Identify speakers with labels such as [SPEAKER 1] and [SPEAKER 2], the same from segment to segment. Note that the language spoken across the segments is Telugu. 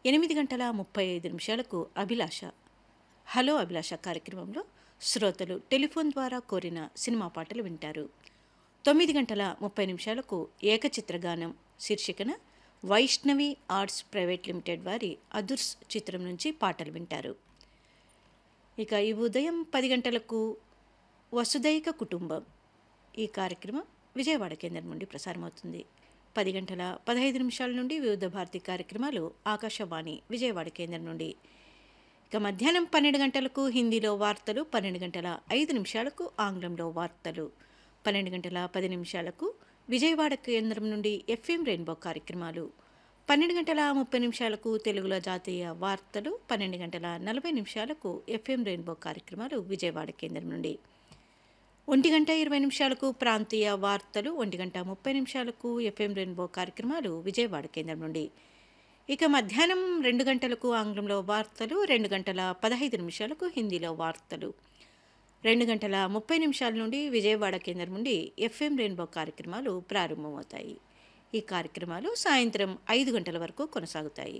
[SPEAKER 1] ఎనిమిది గంటల ముప్పై ఐదు నిమిషాలకు అభిలాష హలో అభిలాష కార్యక్రమంలో శ్రోతలు టెలిఫోన్ ద్వారా కోరిన సినిమా పాటలు వింటారు తొమ్మిది గంటల ముప్పై నిమిషాలకు ఏకచిత్రగానం శీర్షికన వైష్ణవి ఆర్ట్స్ ప్రైవేట్ లిమిటెడ్ వారి అదుర్స్ చిత్రం నుంచి పాటలు వింటారు ఇక ఈ ఉదయం పది గంటలకు వసుదైక కుటుంబం ఈ కార్యక్రమం విజయవాడ కేంద్రం నుండి ప్రసారమవుతుంది పది గంటల పదహైదు నిమిషాల నుండి వివిధ భారతి కార్యక్రమాలు ఆకాశవాణి విజయవాడ కేంద్రం నుండి ఇక మధ్యాహ్నం పన్నెండు గంటలకు హిందీలో వార్తలు పన్నెండు గంటల ఐదు నిమిషాలకు ఆంగ్లంలో వార్తలు పన్నెండు గంటల పది నిమిషాలకు విజయవాడ కేంద్రం నుండి ఎఫ్ఎం రెయిన్బో కార్యక్రమాలు పన్నెండు గంటల ముప్పై నిమిషాలకు తెలుగులో జాతీయ వార్తలు పన్నెండు గంటల నలభై నిమిషాలకు ఎఫ్ఎం రెయిన్బో కార్యక్రమాలు విజయవాడ కేంద్రం నుండి ఒంటి గంట ఇరవై నిమిషాలకు ప్రాంతీయ వార్తలు ఒంటి గంట ముప్పై నిమిషాలకు ఎఫ్ఎం రెయిన్బో కార్యక్రమాలు విజయవాడ కేంద్రం నుండి ఇక మధ్యాహ్నం రెండు గంటలకు ఆంగ్లంలో వార్తలు రెండు గంటల పదహైదు నిమిషాలకు హిందీలో వార్తలు రెండు గంటల ముప్పై నిమిషాల నుండి విజయవాడ కేంద్రం నుండి ఎఫ్ఎం రెయిన్బో కార్యక్రమాలు ప్రారంభమవుతాయి ఈ కార్యక్రమాలు సాయంత్రం ఐదు గంటల వరకు కొనసాగుతాయి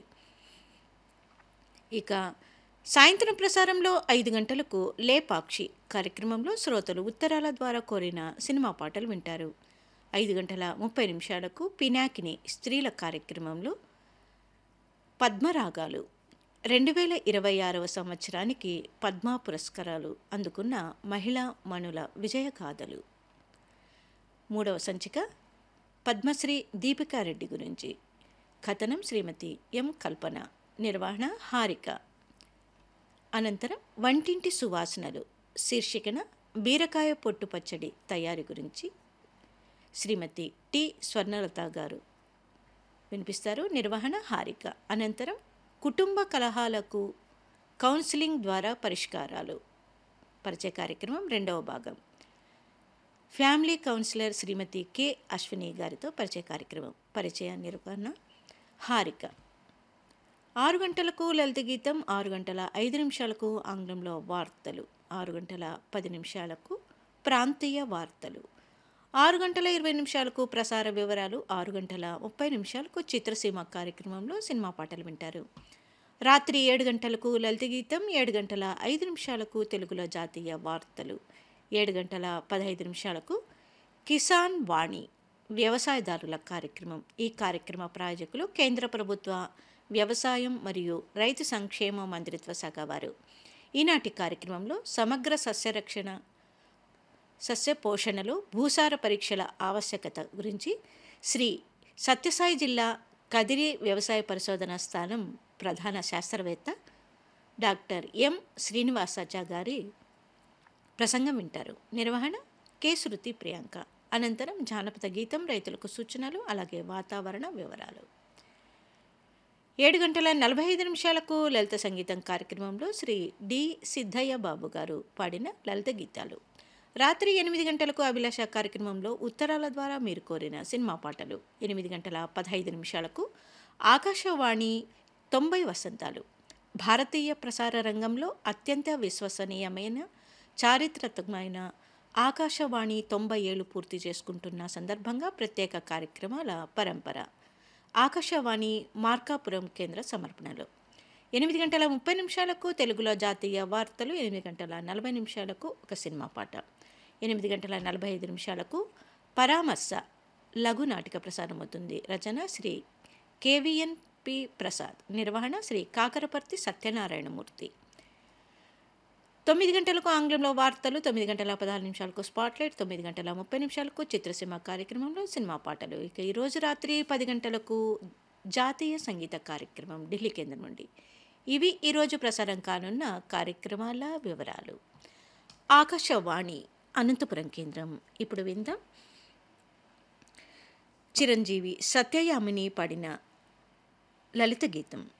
[SPEAKER 1] ఇక సాయంత్రం ప్రసారంలో ఐదు గంటలకు లేపాక్షి కార్యక్రమంలో శ్రోతలు ఉత్తరాల ద్వారా కోరిన సినిమా పాటలు వింటారు ఐదు గంటల ముప్పై నిమిషాలకు పినాకిని స్త్రీల కార్యక్రమంలో పద్మరాగాలు రెండు వేల ఇరవై ఆరవ సంవత్సరానికి పద్మ పురస్కారాలు అందుకున్న మహిళా మణుల విజయగాథలు మూడవ సంచిక పద్మశ్రీ దీపికారెడ్డి గురించి కథనం శ్రీమతి ఎం కల్పన నిర్వహణ హారిక అనంతరం వంటింటి సువాసనలు శీర్షికన బీరకాయ పొట్టు పచ్చడి తయారీ గురించి శ్రీమతి టి స్వర్ణలత గారు వినిపిస్తారు నిర్వహణ హారిక అనంతరం కుటుంబ కలహాలకు కౌన్సిలింగ్ ద్వారా పరిష్కారాలు పరిచయ కార్యక్రమం రెండవ భాగం family counsellor Shrimati K Ashwini గారితో పరిచయ కార్యక్రమం పరిచయ నిర్వహణ హారిక ఆరు గంటలకు లలిత గీతం ఆరు గంటల ఐదు నిమిషాలకు ఆంగ్లంలో వార్తలు ఆరు గంటల పది నిమిషాలకు ప్రాంతీయ వార్తలు ఆరు గంటల ఇరవై నిమిషాలకు ప్రసార వివరాలు ఆరు గంటల ముప్పై నిమిషాలకు చిత్రసీమ కార్యక్రమంలో సినిమా పాటలు వింటారు రాత్రి ఏడు గంటలకు లలిత గీతం ఏడు గంటల ఐదు నిమిషాలకు తెలుగులో జాతీయ వార్తలు ఏడు గంటల పదహైదు నిమిషాలకు కిసాన్ వాణి వ్యవసాయదారుల కార్యక్రమం ఈ కార్యక్రమ ప్రాయోజకులు కేంద్ర ప్రభుత్వ వ్యవసాయం మరియు రైతు సంక్షేమ మంత్రిత్వ శాఖ వారు ఈనాటి కార్యక్రమంలో సమగ్ర సస్యరక్షణ సస్య పోషణలో భూసార పరీక్షల ఆవశ్యకత గురించి శ్రీ సత్యసాయి జిల్లా కదిరి వ్యవసాయ పరిశోధన స్థానం ప్రధాన శాస్త్రవేత్త డాక్టర్ ఎం శ్రీనివాసాచా గారి ప్రసంగం వింటారు నిర్వహణ కె శృతి ప్రియాంక అనంతరం జానపద గీతం రైతులకు సూచనలు అలాగే వాతావరణ వివరాలు ఏడు గంటల నలభై ఐదు నిమిషాలకు లలిత సంగీతం కార్యక్రమంలో శ్రీ డి సిద్ధయ్య బాబు గారు పాడిన లలిత గీతాలు రాత్రి ఎనిమిది గంటలకు అభిలాష కార్యక్రమంలో ఉత్తరాల ద్వారా మీరు కోరిన సినిమా పాటలు ఎనిమిది గంటల పదహైదు నిమిషాలకు ఆకాశవాణి తొంభై వసంతాలు భారతీయ ప్రసార రంగంలో అత్యంత విశ్వసనీయమైన చారిత్రకమైన ఆకాశవాణి తొంభై ఏళ్ళు పూర్తి చేసుకుంటున్న సందర్భంగా ప్రత్యేక కార్యక్రమాల పరంపర ఆకాశవాణి మార్కాపురం కేంద్ర సమర్పణలో ఎనిమిది గంటల ముప్పై నిమిషాలకు తెలుగులో జాతీయ వార్తలు ఎనిమిది గంటల నలభై నిమిషాలకు ఒక సినిమా పాట ఎనిమిది గంటల నలభై ఐదు నిమిషాలకు పరామర్శ లఘు నాటిక ప్రసారమవుతుంది రచన శ్రీ కేవీఎన్ పి ప్రసాద్ నిర్వహణ శ్రీ కాకరపర్తి సత్యనారాయణమూర్తి తొమ్మిది గంటలకు ఆంగ్లంలో వార్తలు తొమ్మిది గంటల పదహారు నిమిషాలకు స్పాట్లైట్ తొమ్మిది గంటల ముప్పై నిమిషాలకు చిత్రసీమ కార్యక్రమంలో సినిమా పాటలు ఇక ఈరోజు రాత్రి పది గంటలకు జాతీయ సంగీత కార్యక్రమం ఢిల్లీ కేంద్రం నుండి ఇవి ఈరోజు ప్రసారం కానున్న కార్యక్రమాల వివరాలు ఆకాశవాణి అనంతపురం కేంద్రం ఇప్పుడు విందాం చిరంజీవి సత్యయామిని పాడిన లలిత గీతం